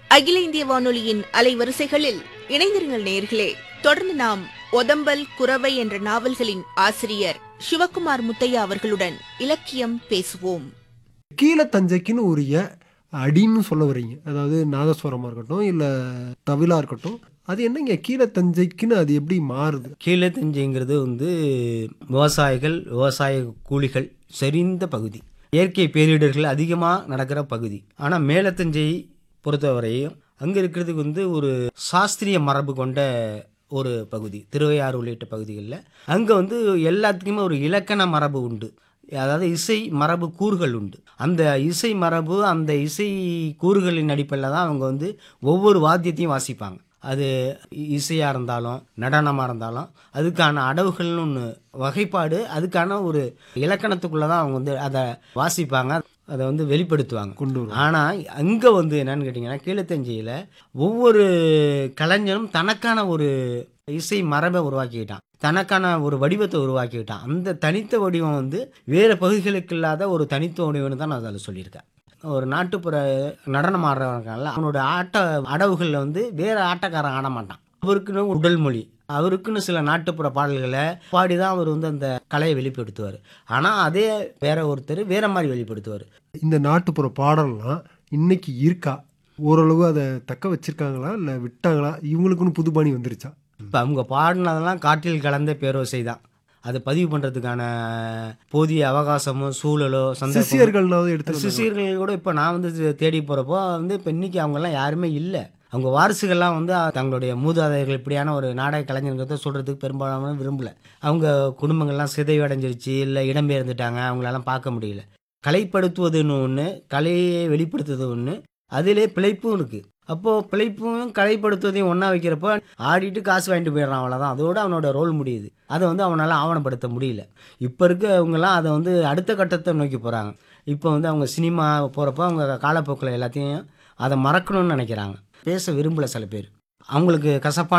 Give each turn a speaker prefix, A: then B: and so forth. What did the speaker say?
A: அகில இந்திய வானொலியின் அலைவரிசைகளில் இணைந்திருங்கள் நேர்களே தொடர்ந்து நாம் ஒதம்பல் குரவை என்ற நாவல்களின் ஆசிரியர் சிவகுமார் முத்தையா அவர்களுடன் இலக்கியம் பேசுவோம்
B: கீழே தஞ்சைக்குன்னு உரிய அடின்னு சொல்ல வர்றீங்க அதாவது நாதஸ்வரமாக இருக்கட்டும் இல்லை தவிலா இருக்கட்டும் அது என்னங்க கீழே தஞ்சைக்குன்னு அது எப்படி மாறுது
C: கீழே தஞ்சைங்கிறது வந்து விவசாயிகள் விவசாய கூலிகள் செறிந்த பகுதி இயற்கை பேரிடர்கள் அதிகமாக நடக்கிற பகுதி ஆனால் மேலத்தஞ்சை பொறுத்தவரையும் அங்கே இருக்கிறதுக்கு வந்து ஒரு சாஸ்திரிய மரபு கொண்ட ஒரு பகுதி திருவையாறு உள்ளிட்ட பகுதிகளில் அங்கே வந்து எல்லாத்துக்குமே ஒரு இலக்கண மரபு உண்டு அதாவது இசை மரபு கூறுகள் உண்டு அந்த இசை மரபு அந்த இசை கூறுகளின் அடிப்படையில் தான் அவங்க வந்து ஒவ்வொரு வாத்தியத்தையும் வாசிப்பாங்க அது இசையாக இருந்தாலும் நடனமாக இருந்தாலும் அதுக்கான அடவுகள்னு ஒன்று வகைப்பாடு அதுக்கான ஒரு இலக்கணத்துக்குள்ளே தான் அவங்க வந்து அதை வாசிப்பாங்க அதை வந்து வெளிப்படுத்துவாங்க
B: கொண்டு வரும்
C: ஆனால் அங்கே வந்து என்னன்னு கேட்டிங்கன்னா கீழத்தஞ்சையில் ஒவ்வொரு கலைஞனும் தனக்கான ஒரு இசை மரபை உருவாக்கிக்கிட்டான் தனக்கான ஒரு வடிவத்தை உருவாக்கிக்கிட்டான் அந்த தனித்த வடிவம் வந்து வேறு பகுதிகளுக்கு இல்லாத ஒரு தனித்த வடிவம்னு தான் நான் அதில் சொல்லியிருக்கேன் ஒரு நாட்டுப்புற நடனம் ஆடுறவங்கல்ல அவனோட ஆட்ட அடவுகளில் வந்து வேறு ஆட்டக்காரன் ஆட மாட்டான் அவருக்குன்னு உடல் மொழி அவருக்குன்னு சில நாட்டுப்புற பாடல்களை பாடி தான் அவர் வந்து அந்த கலையை வெளிப்படுத்துவார் ஆனால் அதே வேற ஒருத்தர் வேற மாதிரி வெளிப்படுத்துவார்
B: இந்த நாட்டுப்புற பாடல்லாம் இன்னைக்கு இருக்கா ஓரளவு அதை தக்க வச்சிருக்காங்களா இல்லை விட்டாங்களா இவங்களுக்குன்னு புதுபாணி வந்துருச்சா
C: இப்போ அவங்க பாடினதெல்லாம் காற்றில் கலந்த பேரோசை தான் அதை பதிவு பண்ணுறதுக்கான போதிய அவகாசமோ சூழலோ சந்தர்ப்பமோ
B: சிஷியர்கள்னாவது எடுத்து
C: சிஷியர்கள் கூட இப்போ நான் வந்து தே- தேடி போகிறப்போ வந்து இப்போ இன்னைக்கு அவங்கெல்லாம் யாருமே இல்லை அவங்க வாரிசுகள்லாம் வந்து தங்களுடைய மூதாதையர்கள் இப்படியான ஒரு நாடக கலைஞர்கிறத சொல்கிறதுக்கு பெரும்பாலான விரும்பல அவங்க குடும்பங்கள்லாம் சிதைவடைஞ்சிருச்சு இல்லை இடம்பெயர்ந்துட்டாங்க அவங்களெல்லாம் பார்க்க முடியல கலைப்படுத்துவதுன்னு ஒன்று கலையை வெளிப்படுத்துறது ஒன்று அதிலே பிழைப்பும் இருக்குது அப்போது பிழைப்பும் கலைப்படுத்துவதையும் ஒன்றா வைக்கிறப்போ ஆடிட்டு காசு வாங்கிட்டு போயிடுறான் அவ்வளோதான் அதோட அவனோட ரோல் முடியுது அதை வந்து அவனால் ஆவணப்படுத்த முடியல இப்போ இருக்கவங்கெல்லாம் அதை வந்து அடுத்த கட்டத்தை நோக்கி போகிறாங்க இப்போ வந்து அவங்க சினிமா போகிறப்போ அவங்க காலப்போக்கில் எல்லாத்தையும் அதை மறக்கணும்னு நினைக்கிறாங்க பேச விரும்பல சில பேர் அவங்களுக்கு கசப்பான